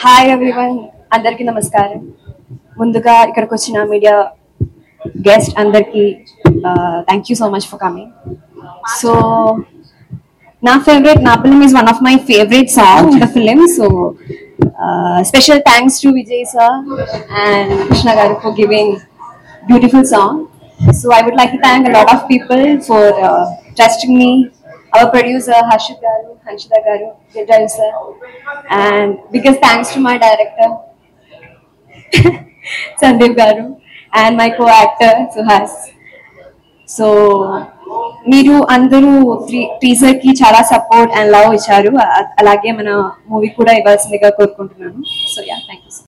hi everyone అందరికీ నమస్కారం ముందుగా ఇక్కడికి వచ్చిన మీడియా గెస్ట్ అందరికీ thank you so much for coming so నా ఫేవరెట్ నా film is one of my favourite song in the film so special thanks to Vijay sir and Krishna garu for giving beautiful song so I would like to thank a lot of people for uh, trusting me our producer Harshit garu Hanshita garu Vijay sir and biggest thanks to my director Sandeep garu and my co-actor Suhas so మీరు అందరూ teaser కి చాలా support and love ఇచ్చారు అ- అలాగే మన movie కూడా ఇవ్వాల్సిందిగా కోరుకుంటున్నాను సో యా థ్యాంక్